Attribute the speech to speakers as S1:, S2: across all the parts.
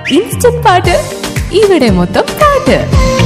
S1: instant പാട്ട് ഇവിടെ മൊത്തം പാട്ട്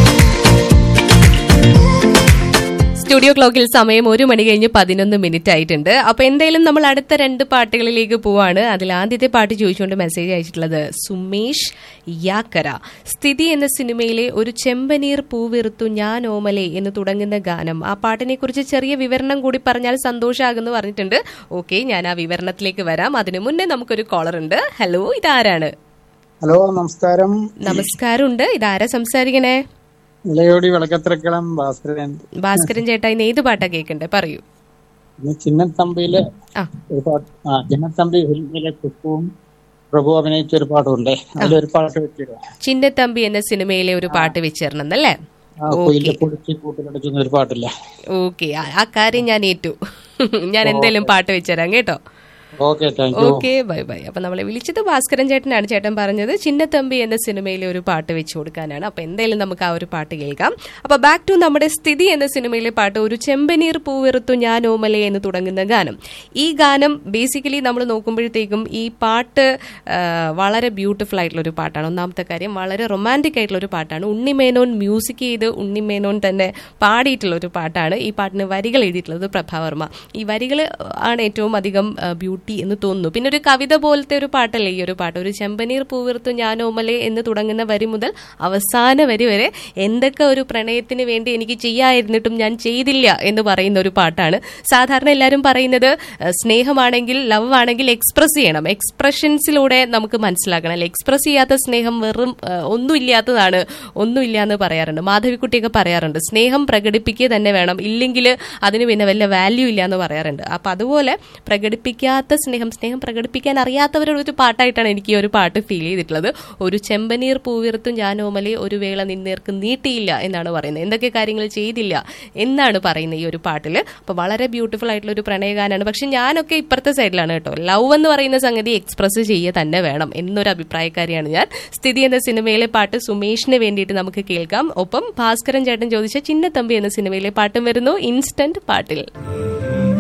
S1: സ്റ്റുഡിയോ ക്ലോക്കിൽ സമയം ഒരു മണി കഴിഞ്ഞ് പതിനൊന്ന് മിനിറ്റ് ആയിട്ടുണ്ട് അപ്പൊ എന്തായാലും നമ്മൾ അടുത്ത രണ്ട് പാട്ടുകളിലേക്ക് പോവാണ് അതിൽ ആദ്യത്തെ പാട്ട് ചോദിച്ചുകൊണ്ട് മെസ്സേജ് അയച്ചിട്ടുള്ളത് സുമേഷ് യാക്കര സ്ഥിതി എന്ന സിനിമയിലെ ഒരു ചെമ്പനീർ പൂവിറുത്തു ഞാൻ ഓമലെ എന്ന് തുടങ്ങുന്ന ഗാനം ആ പാട്ടിനെ കുറിച്ച് ചെറിയ വിവരണം കൂടി പറഞ്ഞാൽ സന്തോഷമാകുമെന്ന് പറഞ്ഞിട്ടുണ്ട് ഓക്കെ ഞാൻ ആ വിവരണത്തിലേക്ക് വരാം അതിനു മുന്നേ നമുക്കൊരു കോളർ ഉണ്ട് ഹലോ ഇതാരാണ്
S2: ഹലോ നമസ്കാരം
S1: നമസ്കാരമുണ്ട് ഇതാരാ സംസാരിക്കണേ
S2: ഇളയോടി വിളക്കത്തിരക്കളം ഭാസ്കരൻ
S1: ഭാസ്കരൻ ചേട്ടാ ഇന്ന് ഏത് പാട്ടാ കേൾക്കണ്ടേ പറയൂ
S2: ഇന്ന് ചിന്നത്തമ്പിയിലെ
S1: ആ
S2: ഒരു പാട്ട് ആ ചിന്നത്തമ്പി ഫിലിമിലെ കുപ്പുവും പ്രഭു അഭിനയിച്ച ഒരു പാട്ടുണ്ട് അതിലൊരു പാട്ട് വെച്ചിരുന്നു
S1: ചിന്നത്തമ്പി എന്ന സിനിമയിലെ ഒരു പാട്ട് വെച്ചിരണം എന്നല്ലേ
S2: ആ കുയിലെ പൊടിച്ച് കൂട്ടിലടിച്ചുന്ന ഒരു പാട്ടില്ല
S1: ഓക്കെ ആ കാര്യം ഞാൻ ഏറ്റു ഞാൻ എന്തായാലും പാട്ട് വെച്ചുതരാം കേട്ടോ
S2: okay thank you
S1: okay bye bye അപ്പൊ നമ്മളെ വിളിച്ചത് ഭാസ്കരൻ ചേട്ടനാണ് ചേട്ടൻ പറഞ്ഞത് ചിന്നത്തമ്പി എന്ന സിനിമയിലെ ഒരു പാട്ട് വെച്ചു കൊടുക്കാനാണ് അപ്പൊ എന്തായാലും നമുക്ക് ആ ഒരു പാട്ട് കേൾക്കാം അപ്പൊ ബാക്ക് ടു നമ്മുടെ സ്ഥിതി എന്ന സിനിമയിലെ പാട്ട് ഒരു ചെമ്പനീർ പൂവിറുത്തു ഞാൻ ഓമലെ എന്ന് തുടങ്ങുന്ന ഗാനം ഈ ഗാനം ബേസിക്കലി നമ്മൾ നോക്കുമ്പോഴത്തേക്കും ഈ പാട്ട് ആ, വളരെ ബ്യൂട്ടിഫുൾ ആയിട്ടുള്ള ഒരു പാട്ടാണ് ഒന്നാമത്തെ കാര്യം വളരെ റൊമാൻറ്റിക് ആയിട്ടുള്ള ഒരു പാട്ടാണ് ഉണ്ണിമേനോൻ മ്യൂസിക് ചെയ്ത് ഉണ്ണിമേനോൻ തന്നെ പാടിയിട്ടുള്ള ഒരു പാട്ടാണ് ഈ പാട്ടിന് വരികൾ എഴുതിയിട്ടുള്ളത് പ്രഭാവർമ്മ ഈ വരികൾ ആണ് ഏറ്റവും അധികം ബ്യൂട്ടി എന്ന് തോന്നുന്നു പിന്നെ ഒരു കവിത പോലത്തെ ഒരു പാട്ടല്ലേ ഈ ഒരു പാട്ട് ഒരു ചെമ്പനീർ പൂവിർത്തു ഞാനോമലെ എന്ന് തുടങ്ങുന്ന വരി മുതൽ അവസാന വരി വരെ എന്തൊക്കെ ഒരു പ്രണയത്തിന് വേണ്ടി എനിക്ക് ചെയ്യാതിരുന്നിട്ടും ഞാൻ ചെയ്തില്ല എന്ന് പറയുന്ന ഒരു പാട്ടാണ് സാധാരണ എല്ലാവരും പറയുന്നത് അഹ്, സ്നേഹമാണെങ്കിൽ ലവ് ആണെങ്കിൽ എക്സ്പ്രസ് ചെയ്യണം എക്സ്പ്രഷൻസിലൂടെ നമുക്ക് മനസ്സിലാക്കണം അല്ലെ എക്സ്പ്രസ് ചെയ്യാത്ത സ്നേഹം വെറും അഹ്, ഒന്നുമില്ലാത്തതാണ് ഒന്നുമില്ല എന്ന് പറയാറുണ്ട് മാധവിക്കുട്ടിയൊക്കെ പറയാറുണ്ട് സ്നേഹം പ്രകടിപ്പിക്കുക തന്നെ വേണം ഇല്ലെങ്കിൽ അതിന് പിന്നെ വല്ല വാല്യൂ ഇല്ല എന്ന് പറയാറുണ്ട് അപ്പൊ അതുപോലെ പ്രകടിപ്പിക്കാത്ത സ്നേഹം സ്നേഹം പ്രകടിപ്പിക്കാൻ അറിയാത്തവരുടെ ഒരു പാട്ടായിട്ടാണ് എനിക്ക് ഈ ഒരു പാട്ട് ഫീൽ ചെയ്തിട്ടുള്ളത് ഒരു ചെമ്പനീർ പൂവിർത്തും ജാനോമലെ ഒരു വേള നിന്നേർക്ക് നീട്ടിയില്ല എന്നാണ് പറയുന്നത് എന്തൊക്കെ കാര്യങ്ങൾ ചെയ്തില്ല എന്നാണ് പറയുന്നത് ഈ ഒരു പാട്ടിൽ അപ്പൊ വളരെ ബ്യൂട്ടിഫുൾ ആയിട്ടുള്ള ഒരു പ്രണയഗാനാണ് പക്ഷെ ഞാനൊക്കെ ഇപ്പുറത്തെ സൈഡിലാണ് കേട്ടോ ലവ് എന്ന് പറയുന്ന സംഗതി എക്സ്പ്രസ് ചെയ്യുക തന്നെ വേണം എന്നൊരു അഭിപ്രായക്കാരിയാണ് ഞാൻ സ്ഥിതി എന്ന സിനിമയിലെ പാട്ട് സുമേഷിന് വേണ്ടിയിട്ട് നമുക്ക് കേൾക്കാം ഒപ്പം ഭാസ്കരൻ ചേട്ടൻ ചോദിച്ച ചിന്നത്തമ്പി എന്ന സിനിമയിലെ പാട്ടും വരുന്നു ഇൻസ്റ്റന്റ് പാട്ടിൽ